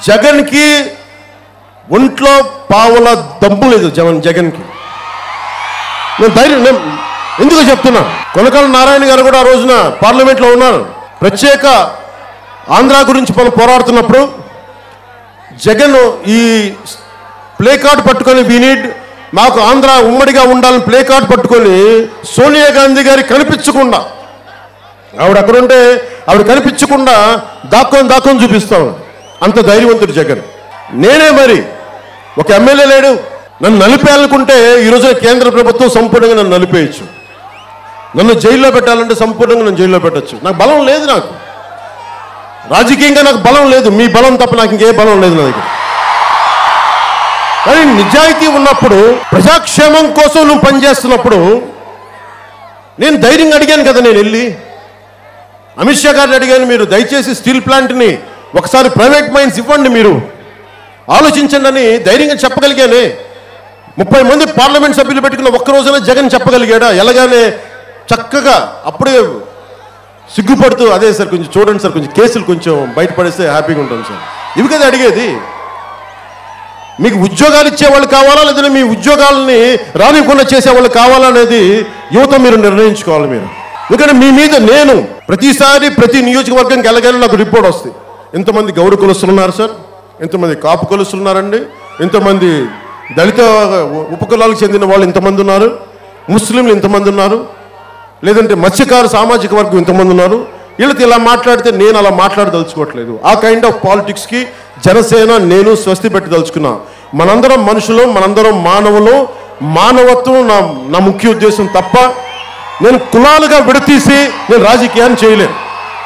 జగన్కి ఒంట్లో పావుల దమ్ము లేదు జగన్ జగన్కి నేను ధైర్యం నేను ఎందుకు చెప్తున్నా కొనకల నారాయణ గారు కూడా ఆ రోజున పార్లమెంట్లో ఉన్నారు ప్రత్యేక ఆంధ్ర గురించి మనం పోరాడుతున్నప్పుడు జగన్ ఈ ప్లే కార్డ్ పట్టుకొని వీ నీడ్ మాకు ఆంధ్ర ఉమ్మడిగా ఉండాలని ప్లే కార్డ్ పట్టుకొని సోనియా గాంధీ గారి కనిపించకుండా ఆవిడ అక్కడ ఉంటే ఆవిడ కనిపించకుండా దాక్కొని దాక్కొని చూపిస్తాం అంత ధైర్యవంతుడు జగన్ నేనే మరి ఒక ఎమ్మెల్యే లేడు నన్ను నలిపేయాలనుకుంటే ఈ రోజున కేంద్ర ప్రభుత్వం సంపూర్ణంగా నన్ను నలిపేయచ్చు నన్ను జైల్లో పెట్టాలంటే సంపూర్ణంగా నన్ను జైల్లో పెట్టచ్చు నాకు బలం లేదు నాకు రాజకీయంగా నాకు బలం లేదు మీ బలం తప్ప నాకు ఇంకే బలం లేదు నా దగ్గర కానీ నిజాయితీ ఉన్నప్పుడు ప్రజాక్షేమం కోసం నువ్వు పనిచేస్తున్నప్పుడు నేను ధైర్యంగా అడిగాను కదా నేను వెళ్ళి అమిత్ షా గారిని అడిగాను మీరు దయచేసి స్టీల్ ప్లాంట్ని ఒకసారి ప్రైవేట్ మైన్స్ ఇవ్వండి మీరు ఆలోచించండి అని ధైర్యంగా చెప్పగలిగానే ముప్పై మంది పార్లమెంట్ సభ్యులు పెట్టుకున్న ఒక్క రోజున జగన్ చెప్పగలిగాడా ఎలాగానే చక్కగా అప్పుడే సిగ్గుపడుతూ అదే సార్ కొంచెం చూడండి సార్ కొంచెం కేసులు కొంచెం బయటపడేస్తే హ్యాపీగా ఉంటాం సార్ ఇవి కదా అడిగేది మీకు ఉద్యోగాలు ఇచ్చేవాళ్ళు కావాలా లేదంటే మీ ఉద్యోగాలని రానివ్వకుండా చేసేవాళ్ళు కావాలా అనేది యువత మీరు నిర్ణయించుకోవాలి మీరు ఎందుకంటే మీ మీద నేను ప్రతిసారి ప్రతి నియోజకవర్గంకి వెళ్ళగానే నాకు రిపోర్ట్ వస్తుంది ఎంతమంది గౌరవ కులస్తులు ఉన్నారు సార్ ఎంతమంది కాపు కులస్తులు ఉన్నారండి ఎంతమంది దళిత ఉపకులాలకు చెందిన వాళ్ళు ఇంతమంది ఉన్నారు ముస్లింలు ఇంతమంది ఉన్నారు లేదంటే మత్స్యకారు సామాజిక వర్గం ఇంతమంది ఉన్నారు వీళ్ళతో ఇలా మాట్లాడితే నేను అలా మాట్లాడదలుచుకోవట్లేదు ఆ కైండ్ ఆఫ్ పాలిటిక్స్కి జనసేన నేను స్వస్తి పెట్టదలుచుకున్నా మనందరం మనుషులు మనందరం మానవులు మానవత్వం నా నా ముఖ్య ఉద్దేశం తప్ప నేను కులాలుగా విడతీసి నేను రాజకీయాన్ని చేయలేను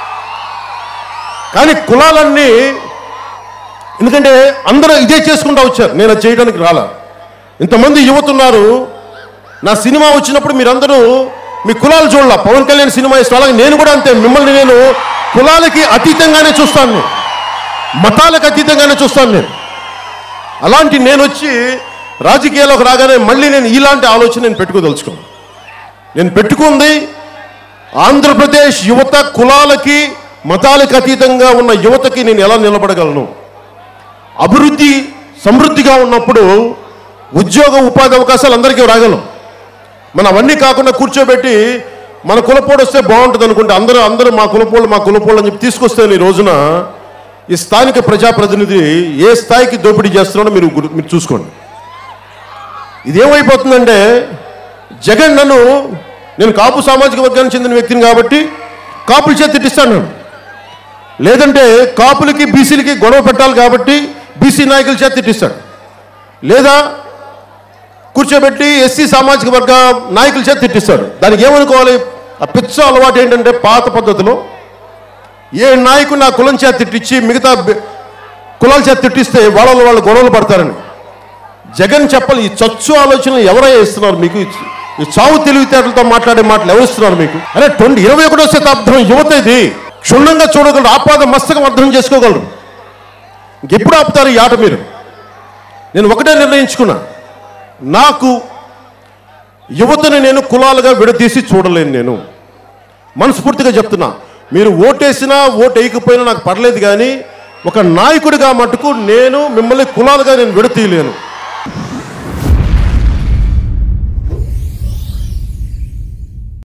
కానీ కులాలన్నీ ఎందుకంటే అందరూ ఇదే చేసుకుంటూ వచ్చారు నేను అది చేయడానికి రాలా ఇంతమంది యువత ఉన్నారు నా సినిమా వచ్చినప్పుడు మీరందరూ మీ కులాలు చూడాల పవన్ కళ్యాణ్ సినిమా ఇష్టం అలాగే నేను కూడా అంతే మిమ్మల్ని నేను కులాలకి అతీతంగానే చూస్తాను నేను మతాలకు అతీతంగానే చూస్తాను నేను అలాంటి నేను వచ్చి రాజకీయాల్లోకి రాగానే మళ్ళీ నేను ఇలాంటి ఆలోచన నేను పెట్టుకోదలుచుకున్నాను నేను పెట్టుకుంది ఆంధ్రప్రదేశ్ యువత కులాలకి మతాలకు అతీతంగా ఉన్న యువతకి నేను ఎలా నిలబడగలను అభివృద్ధి సమృద్ధిగా ఉన్నప్పుడు ఉద్యోగ ఉపాధి అవకాశాలు అందరికీ రాగలం మనం అవన్నీ కాకుండా కూర్చోబెట్టి మన కులపోడు వస్తే బాగుంటుంది అనుకుంటే అందరూ అందరూ మా కులపోళ్ళు మా కులపోళ్ళు అని చెప్పి తీసుకొస్తే ఈ రోజున ఈ స్థానిక ప్రజాప్రతినిధి ఏ స్థాయికి దోపిడీ చేస్తున్నాడో మీరు గుర్తు- మీరు చూసుకోండి ఇదేమైపోతుందంటే జగన్ నన్ను నేను కాపు సామాజిక వర్గానికి చెందిన వ్యక్తిని కాబట్టి కాపుల చేతి తిట్టిస్తాను నన్ను. లేదంటే కాపులకి బీసీలకి గొడవ పెట్టాలి కాబట్టి బీసీ నాయకుల చేత తిట్టిస్తాడు లేదా కూర్చోబెట్టి ఎస్సీ సామాజిక వర్గ నాయకుల చేత తిట్టిస్తాడు దానికి ఏమనుకోవాలి ఆ పిచ్చ అలవాటు ఏంటంటే పాత పద్ధతిలో ఏ నాయకుడు నా కులం చేత తిట్టించి మిగతా బె- కులాల చేత తిట్టిస్తే వాళ్ళ వాళ్ళు గొడవలు పడతారని జగన్ చెప్పాలి ఈ చచ్చు ఆలోచనలు ఎవరయ్యా ఇస్తున్నారు మీకు ఈ- ఈ చావు తెలివితేటలతో మాట్లాడే మాటలు ఎవరు ఇస్తున్నారు మీకు అరే ట్వంటీ ఇరవై ఒకటో శతాబ్దం యువత ఇది క్షుణ్ణంగా చూడగలరు ఆపాద మస్తకం అర్థం చేసుకోగలరు ఇంకెప్పుడు ఆపుతారు ఈ ఆట మీరు నేను ఒకటే నిర్ణయించుకున్నా నాకు యువతని నేను కులాలుగా విడదీసి చూడలేను నేను మనస్ఫూర్తిగా చెప్తున్నా మీరు ఓటేసినా ఓటు వేయకపోయినా నాకు పర్లేదు కానీ ఒక నాయకుడిగా మటుకు నేను మిమ్మల్ని కులాలుగా నేను విడతీయలేను